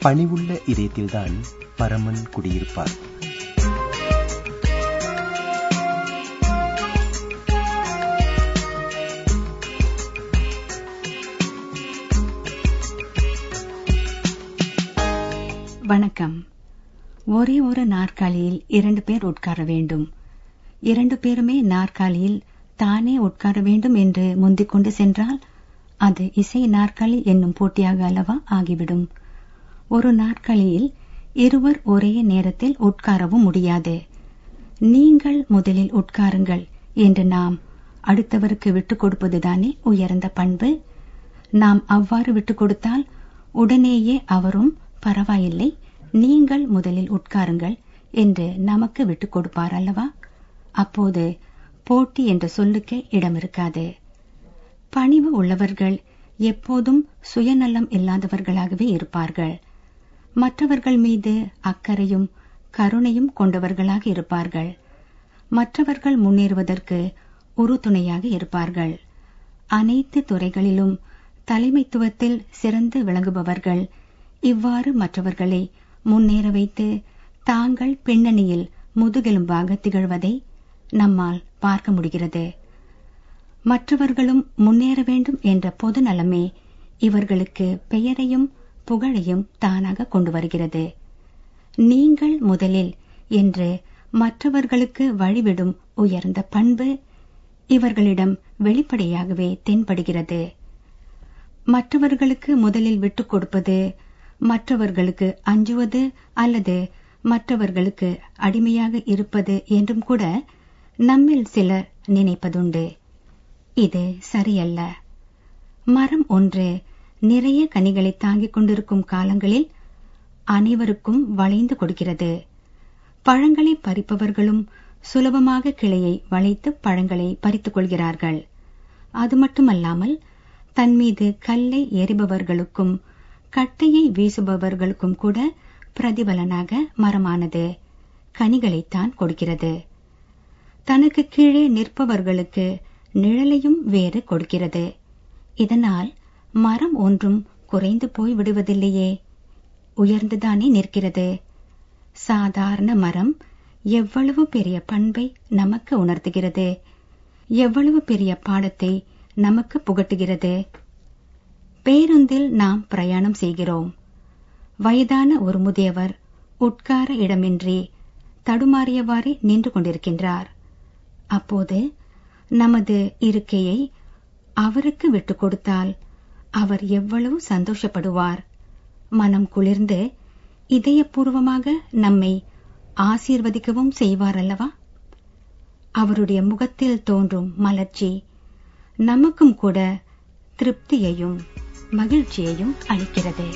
பணிவுள்ள இதயத்தில்தான் பரமன் குடியிருப்பார் வணக்கம் ஒரே ஒரு நாற்காலியில் இரண்டு பேர் உட்கார வேண்டும் இரண்டு பேருமே நாற்காலியில் தானே உட்கார வேண்டும் என்று முந்திக் கொண்டு சென்றால் அது இசை நாற்காலி என்னும் போட்டியாக அல்லவா ஆகிவிடும் ஒரு நாற்காலியில் இருவர் ஒரே நேரத்தில் உட்காரவும் முடியாது நீங்கள் முதலில் உட்காருங்கள் என்று நாம் அடுத்தவருக்கு விட்டுக் கொடுப்பதுதானே உயர்ந்த பண்பு நாம் அவ்வாறு விட்டுக் கொடுத்தால் உடனேயே அவரும் பரவாயில்லை நீங்கள் முதலில் உட்காருங்கள் என்று நமக்கு விட்டுக் கொடுப்பார் அல்லவா அப்போது போட்டி என்ற சொல்லுக்கே இடம் இருக்காது பணிவு உள்ளவர்கள் எப்போதும் சுயநலம் இல்லாதவர்களாகவே இருப்பார்கள் மற்றவர்கள் மீது அக்கறையும் கருணையும் கொண்டவர்களாக இருப்பார்கள் மற்றவர்கள் முன்னேறுவதற்கு உறுதுணையாக இருப்பார்கள் அனைத்து துறைகளிலும் தலைமைத்துவத்தில் சிறந்து விளங்குபவர்கள் இவ்வாறு மற்றவர்களை முன்னேற வைத்து தாங்கள் பின்னணியில் முதுகெலும்பாக திகழ்வதை நம்மால் பார்க்க முடிகிறது மற்றவர்களும் முன்னேற வேண்டும் என்ற பொது நலமே இவர்களுக்கு பெயரையும் புகழையும் தானாக கொண்டு வருகிறது நீங்கள் முதலில் என்று மற்றவர்களுக்கு வழிவிடும் உயர்ந்த பண்பு இவர்களிடம் வெளிப்படையாகவே தென்படுகிறது மற்றவர்களுக்கு முதலில் விட்டுக் கொடுப்பது மற்றவர்களுக்கு அஞ்சுவது அல்லது மற்றவர்களுக்கு அடிமையாக இருப்பது என்றும் கூட நம்மில் சிலர் நினைப்பதுண்டு இது சரியல்ல மரம் ஒன்று நிறைய கனிகளை தாங்கிக் கொண்டிருக்கும் காலங்களில் அனைவருக்கும் வளைந்து கொடுக்கிறது பழங்களை பறிப்பவர்களும் சுலபமாக கிளையை வளைத்து பழங்களை பறித்துக் கொள்கிறார்கள் அது மட்டுமல்லாமல் தன் மீது கல்லை எறிபவர்களுக்கும் கட்டையை வீசுபவர்களுக்கும் கூட பிரதிபலனாக மரமானது கனிகளைத்தான் கொடுக்கிறது தனக்கு கீழே நிற்பவர்களுக்கு நிழலையும் வேறு கொடுக்கிறது இதனால் மரம் ஒன்றும் குறைந்து போய் விடுவதில்லையே உயர்ந்துதானே நிற்கிறது சாதாரண மரம் எவ்வளவு பெரிய பண்பை நமக்கு உணர்த்துகிறது எவ்வளவு பெரிய பாடத்தை நமக்கு புகட்டுகிறது பேருந்தில் நாம் பிரயாணம் செய்கிறோம் வயதான ஒரு முதியவர் உட்கார இடமின்றி தடுமாறியவாறே நின்று கொண்டிருக்கின்றார் அப்போது நமது இருக்கையை அவருக்கு விட்டுக் கொடுத்தால் அவர் எவ்வளவு சந்தோஷப்படுவார் மனம் குளிர்ந்து இதயபூர்வமாக நம்மை ஆசீர்வதிக்கவும் செய்வார் அல்லவா அவருடைய முகத்தில் தோன்றும் மலர்ச்சி நமக்கும் கூட திருப்தியையும் மகிழ்ச்சியையும் அளிக்கிறது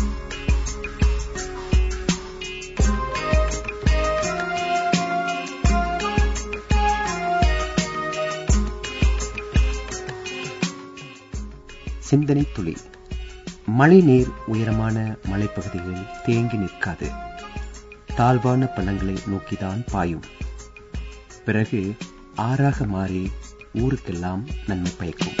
சிந்தனை துளி மழை நீர் உயரமான மலைப்பகுதிகளில் தேங்கி நிற்காது தாழ்வான பள்ளங்களை நோக்கிதான் பாயும் பிறகு ஆறாக மாறி ஊருக்கெல்லாம் நன்மை பயக்கும்